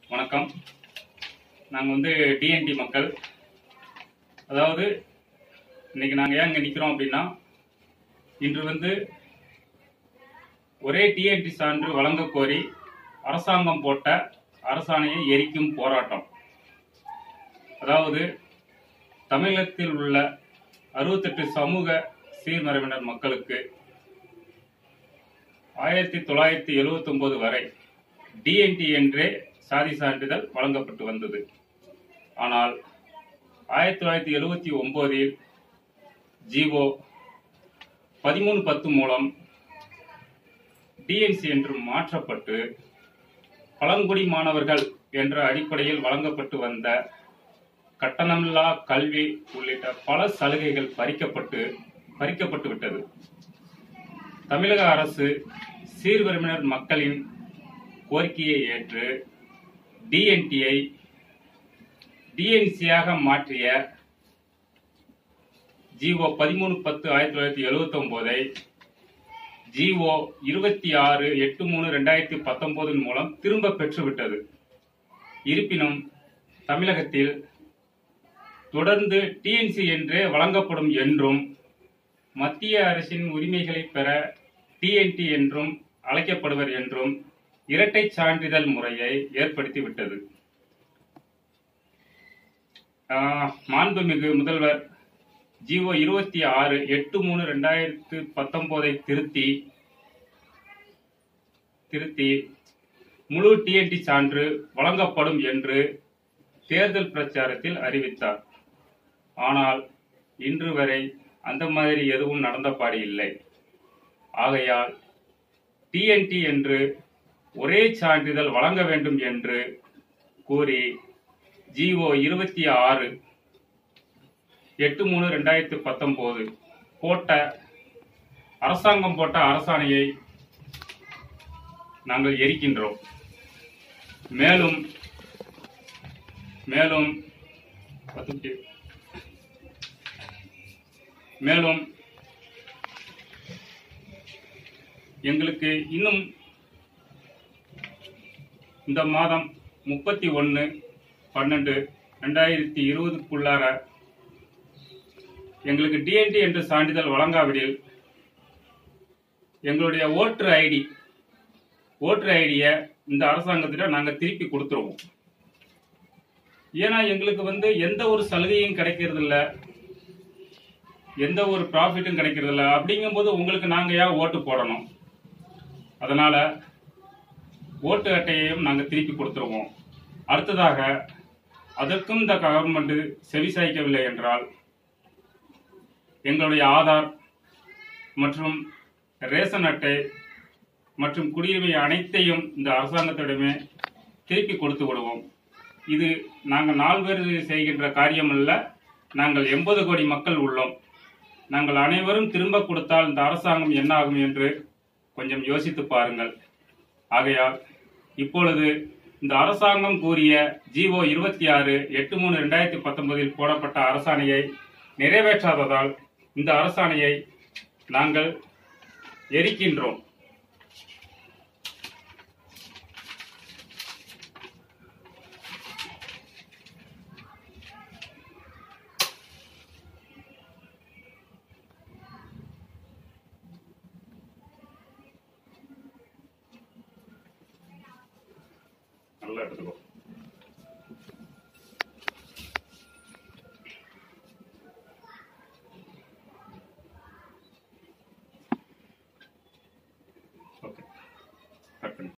வணக்கம் நாங்கள் வந்து டிஎன்டி மக்கள் அதாவது இன்னைக்கு நாங்கள் ஏன் இங்கே நிற்கிறோம் அப்படின்னா இன்று வந்து ஒரே டிஎன்டி சான்று வழங்க கோரி அரசாங்கம் போட்ட அரசாணையை எரிக்கும் போராட்டம் அதாவது தமிழகத்தில் உள்ள அறுபத்தெட்டு சமூக சீர்மரபினர் மக்களுக்கு ஆயிரத்தி தொள்ளாயிரத்தி எழுவத்தி ஒன்பது வரை டிஎன்டி என்றே சாதி சான்றிதழ் வழங்கப்பட்டு வந்தது ஆனால் ஆயிரத்தி தொள்ளாயிரத்தி எழுவத்தி ஒன்பதில் ஜிஓ பதிமூணு பத்து மூலம் டிஎன்சி என்று மாற்றப்பட்டு பழங்குடி மாணவர்கள் என்ற அடிப்படையில் வழங்கப்பட்டு வந்த கட்டணமில்லா கல்வி உள்ளிட்ட பல சலுகைகள் பறிக்கப்பட்டு பறிக்கப்பட்டு விட்டது தமிழக அரசு சீர்வரிமையினர் மக்களின் கோரிக்கையை ஏற்று டிஎன்டியை டிஎன்சியாக மாற்றிய ஜிஓ பதிமூணு பத்து ஆயிரத்தி தொள்ளாயிரத்தி எழுவத்தி ஒன்பதை ஜிஓ இருபத்தி ஆறு எட்டு மூணு ரெண்டாயிரத்தி பத்தொன்பதின் மூலம் திரும்ப பெற்றுவிட்டது இருப்பினும் தமிழகத்தில் தொடர்ந்து டிஎன்சி என்றே வழங்கப்படும் என்றும் மத்திய அரசின் உரிமைகளை பெற டிஎன்டி என்றும் அழைக்கப்படுவர் என்றும் இரட்டை சான்றிதழ் முறையை ஏற்படுத்திவிட்டது ஆஹ், மாண்புமிகு முதல்வர் ஜிஓ இருபத்தி ஆறு எட்டு மூணு ரெண்டாயிரத்து பத்தொன்பதை திருத்தி திருத்தி முழு டிஎன்டி சான்று வழங்கப்படும் என்று தேர்தல் பிரச்சாரத்தில் அறிவித்தார் ஆனால் இன்று வரை அந்த மாதிரி எதுவும் நடந்தபாடு இல்லை ஆகையால் டிஎன்டி என்று ஒரே சான்றிதழ் வழங்க வேண்டும் என்று கூறி ஜிஓ இருபத்தி ஆறு எட்டு மூணு ரெண்டாயிரத்தி பத்தொன்பது போட்ட அரசாங்கம் போட்ட அரசாணையை நாங்கள் எரிக்கின்றோம் மேலும் மேலும் பத்து நிமிஷம். மேலும் எங்களுக்கு இன்னும் இந்த மாதம் முப்பத்தி ஒன்று பன்னெண்டு ரெண்டாயிரத்தி இருபதுக்குள்ளார எங்களுக்கு டிஎன்டி என்ற சான்றிதழ் வழங்காவிடில் எங்களுடைய ஓட்டர் ஐடி ஓட்டர் ஐடியை இந்த அரசாங்கத்திட்ட நாங்கள் திருப்பி கொடுத்துருவோம் ஏன்னா எங்களுக்கு வந்து எந்த ஒரு சலுகையும் கிடைக்கிறது இல்ல எந்த ஒரு ப்ராஃபிட்டும் கிடைக்கிறது இல்ல அப்படிங்கும்போது உங்களுக்கு நாங்க ஏன் ஓட்டு போடணும் அதனால ஓட்டு அட்டையையும் நாங்க திருப்பி கொடுத்துருவோம் அடுத்ததாக அதற்கும் இந்த கவர்மெண்ட் செவிசாய்க்கவில்லை என்றால் எங்களுடைய ஆதார் மற்றும் ரேஷன் அட்டை மற்றும் குடியுரிமை அனைத்தையும் இந்த அரசாங்கத்திடமே திருப்பி கொடுத்து விடுவோம் இது நாங்கள் நாலு பேர் செய்கின்ற காரியம் அல்ல நாங்கள் எண்பது கோடி மக்கள் உள்ளோம் நாங்கள் அனைவரும் திரும்ப கொடுத்தால் இந்த அரசாங்கம் என்ன ஆகும் என்று கொஞ்சம் யோசித்து பாருங்கள் ஆகையால் இப்பொழுது இந்த அரசாங்கம் கூறிய ஜிஓ இருபத்தி ஆறு எட்டு மூணு ரெண்டாயிரத்தி பத்தொன்பதில் போடப்பட்ட அரசாணையை நிறைவேற்றாததால் இந்த அரசாணையை நாங்கள் எரிக்கின்றோம் நல்லா எடுத்துக்கோ